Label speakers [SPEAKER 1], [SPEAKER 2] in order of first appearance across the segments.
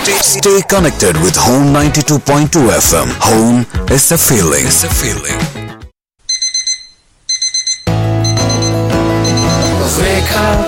[SPEAKER 1] Stay, stay connected with Home 92.2 FM. Home is a feeling. It's a feeling.
[SPEAKER 2] Wake up,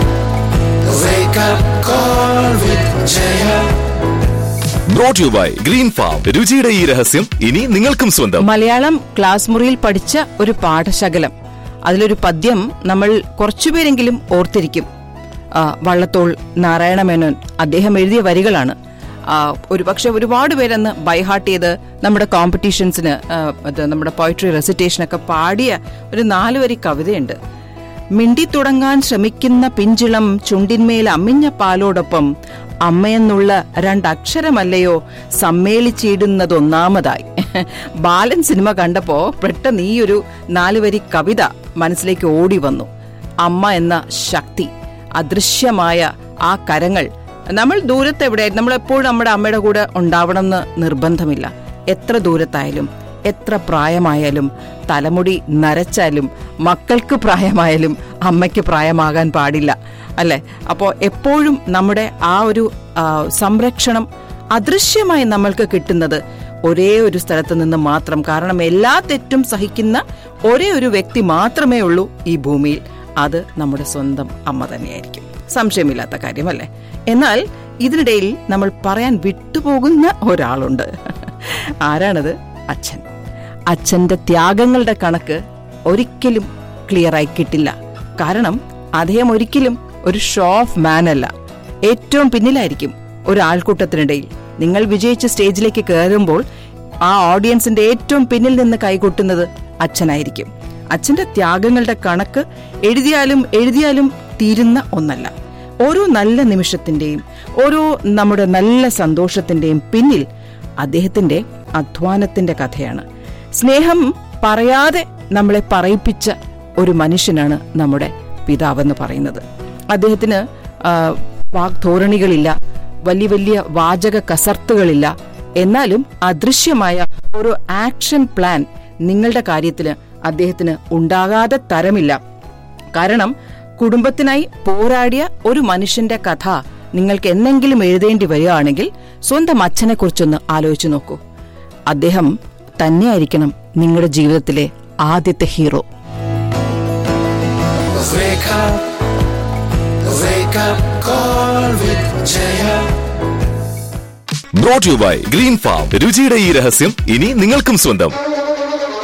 [SPEAKER 2] wake up, call with Jaya.
[SPEAKER 3] Brought you by Green Farm രുചിയുടെ ഈ രഹസ്യം ഇനി നിങ്ങൾക്കും സ്വന്തം
[SPEAKER 4] Malayalam class മുറിയിൽ പഠിച്ച ഒരു പാഠശകലം അതിലൊരു പദ്യം നമ്മൾ കുറച്ചുപേരെങ്കിലും ഓർത്തിരിക്കും ആ, വള്ളത്തോൾ നാരായണ മേനോൻ അദ്ദേഹം എഴുതിയ വരികളാണ് ആ, ഒരുപക്ഷെ ഒരുപാട് പേരന്ന് ബൈഹാർട്ട് ചെയ്ത് നമ്മുടെ കോമ്പറ്റീഷൻസിന് ആ, അത് നമ്മുടെ പോയിട്രി റെസിറ്റേഷനൊക്കെ പാടിയ ഒരു നാല് വരി കവിതയുണ്ട് മിണ്ടി തുടങ്ങാൻ ശ്രമിക്കുന്ന പിഞ്ചിളം ചുണ്ടിന്മേൽ അമ്മിഞ്ഞ പാലോടൊപ്പം അമ്മയെന്നുള്ള രണ്ടക്ഷരമല്ലയോ സമ്മേളിച്ചിടുന്നതൊന്നാമതായി ബാലൻ സിനിമ കണ്ടപ്പോ പെട്ടെന്ന് ഈ ഒരു നാലുവരി കവിത മനസ്സിലേക്ക് ഓടി വന്നു അമ്മ എന്ന ശക്തി അദൃശ്യമായ ആ കരങ്ങൾ നമ്മൾ ദൂരത്ത് എവിടെയായിരുന്നു നമ്മൾ എപ്പോഴും നമ്മുടെ അമ്മയുടെ കൂടെ ഉണ്ടാവണം എന്ന് നിർബന്ധമില്ല എത്ര ദൂരത്തായാലും എത്ര പ്രായമായാലും തലമുടി നരച്ചാലും മക്കൾക്ക് പ്രായമായാലും അമ്മയ്ക്ക് പ്രായമാകാൻ പാടില്ല അല്ലെ അപ്പോൾ എപ്പോഴും നമ്മുടെ ആ ഒരു ആ, സംരക്ഷണം അദൃശ്യമായി നമ്മൾക്ക് കിട്ടുന്നത് ഒരേ ഒരു സ്ഥലത്ത് നിന്ന് മാത്രം കാരണം എല്ലാ തെറ്റും സഹിക്കുന്ന ഒരേ ഒരു വ്യക്തി മാത്രമേ ഉള്ളൂ ഈ ഭൂമിയിൽ അത് നമ്മുടെ സ്വന്തം അമ്മ തന്നെയായിരിക്കും സംശയമില്ലാത്ത കാര്യമല്ലേ എന്നാൽ ഇതിനിടയിൽ നമ്മൾ പറയാൻ വിട്ടുപോകുന്ന ഒരാളുണ്ട് ആരാണത് അച്ഛൻ അച്ഛന്റെ ത്യാഗങ്ങളുടെ കണക്ക് ഒരിക്കലും ക്ലിയർ ആയി കിട്ടില്ല കാരണം അദ്ദേഹം ഒരിക്കലും ഒരു ഷോ ഓഫ് മാൻ അല്ല ഏറ്റവും പിന്നിലായിരിക്കും ഒരു ആൾക്കൂട്ടത്തിനിടയിൽ നിങ്ങൾ വിജയിച്ച സ്റ്റേജിലേക്ക് കയറുമ്പോൾ ആ ഓഡിയൻസിന്റെ ഏറ്റവും പിന്നിൽ നിന്ന് കൈകൊട്ടുന്നത് അച്ഛനായിരിക്കും അച്ഛന്റെ ത്യാഗങ്ങളുടെ കണക്ക് എഴുതിയാലും എഴുതിയാലും തീരുന്ന ഒന്നല്ല ഓരോ നല്ല നിമിഷത്തിന്റെയും ഓരോ നമ്മുടെ നല്ല സന്തോഷത്തിന്റെയും പിന്നിൽ അദ്ദേഹത്തിന്റെ അധ്വാനത്തിന്റെ കഥയാണ് സ്നേഹം പറയാതെ നമ്മളെ പറയിപ്പിച്ച ഒരു മനുഷ്യനാണ് നമ്മുടെ പിതാവെന്ന് പറയുന്നത് അദ്ദേഹത്തിന് ആ, വാഗ്ധോരണികളില്ല വലിയ വലിയ വാചക കസർത്തുകളില്ല എന്നാലും അദൃശ്യമായ ഒരു ആക്ഷൻ പ്ലാൻ നിങ്ങളുടെ കാര്യത്തിന് അദ്ദേഹത്തിന് ഉണ്ടാകാതെ തരമില്ല കാരണം കുടുംബത്തിനായി പോരാടിയ ഒരു മനുഷ്യന്റെ കഥ നിങ്ങൾക്ക് എന്നെങ്കിലും എഴുതേണ്ടി വരികയാണെങ്കിൽ സ്വന്തം അച്ഛനെ കുറിച്ചൊന്ന് ആലോചിച്ചു നോക്കൂ അദ്ദേഹം തന്നെയായിരിക്കണം നിങ്ങളുടെ ജീവിതത്തിലെ ആദ്യത്തെ hero
[SPEAKER 2] Wake up, wake up, call with Jaya.
[SPEAKER 3] Brought you by Green Farm രുചിയുടെ ഈ രഹസ്യം ഇനി നിങ്ങൾക്കും സ്വന്തം